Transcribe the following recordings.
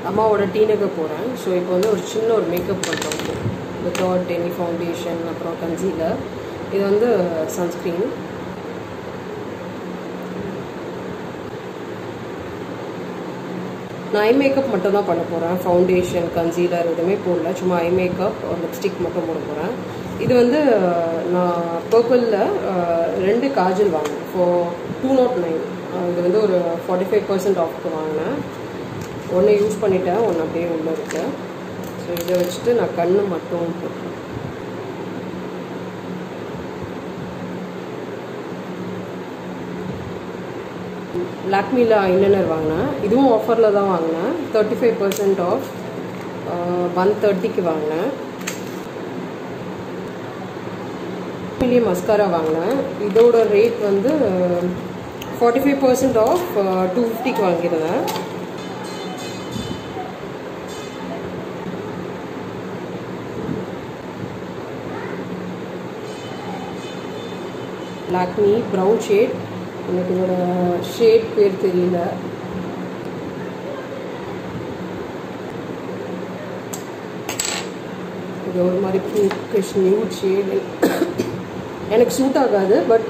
அம்மாவோட டீனுக்கு போகிறேன் ஸோ இப்போ வந்து ஒரு சின்ன ஒரு மேக்கப் பண்ணுறோம் வித்தவுட் எனி ஃபவுண்டேஷன் அப்புறம் கன்சீலர் இது வந்து சன்ஸ்க்ரீன் நான் ஐ மேக்கப் மட்டும் தான் பண்ண போகிறேன் ஃபவுண்டேஷன் கன்சீலர் எதுவுமே போடல சும்மா ஐ மேக்கப் ஒரு லிப்ஸ்டிக் மட்டும் போட போகிறேன் இது வந்து நான் பர்பிளில் ரெண்டு காஜல் வாங்கினேன் ஃபோர் டூ நாட் நைன் இது வந்து ஒரு ஃபார்ட்டி ஃபைவ் பர்சன்ட் ஆஃப்க்கு வாங்கினேன் ஒன்று யூஸ் பண்ணிட்டேன் ஒன்று அப்படியே உள்ளே இருக்கு ஸோ இதை வச்சுட்டு நான் கண்ணு மட்டும் போட்டேன் லாக்மியில் ஐலைனர் வாங்கினேன் இதுவும் ஆஃபரில் தான் வாங்கினேன் thirty five percent off one தேர்ட்டிக்கு வாங்கினேன் மில்லிய மஸ்காரா வாங்கினேன் இதோட ரேட் வந்து forty five percent off two ஃபிஃப்டிக்கு வாங்கியிருந்தேன் லாக்மி ப்ரௌன் ஷேட் எனக்கு இதோட ஷேட் பேர் தெரியல இது ஒரு மாதிரி பிங்கிஷ் நியூட் ஷேடு எனக்கு சூட் ஆகாது பட்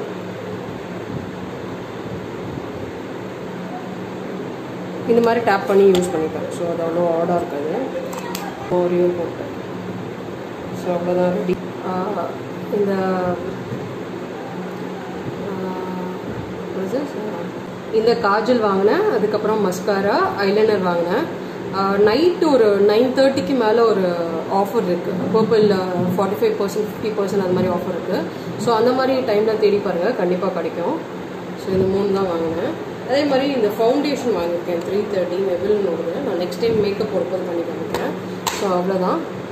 இந்த மாதிரி டேப் பண்ணி யூஸ் பண்ணிப்பேன் ஸோ அது அவ்வளோ ஆடாக இருக்காது ஓரியும் போட்டேன் ஸோ அவ்வளோதான் ரெடி இந்த இந்த காஜல் வாங்கினேன் அதுக்கப்புறம் மஸ்காரா ஐலைனர் வாங்கினேன் நைட் ஒரு நைன் தேர்ட்டிக்கு மேலே ஒரு ஆஃபர் இருக்குது purple forty five percent fifty percent அந்த மாதிரி ஆஃபர் இருக்குது ஸோ அந்த மாதிரி டைமில் தேடி பாருங்கள் கண்டிப்பாக கிடைக்கும் ஸோ இந்த மூணு தான் வாங்கினேன் அதே மாதிரி இந்த ஃபவுண்டேஷன் வாங்கியிருக்கேன் த்ரீ தேர்ட்டி மெபிள்னு நான் நெக்ஸ்ட் டைம் மேக்கப் போடும்போது பண்ணி காமிக்கிறேன் ஸோ அவ்வளோதான்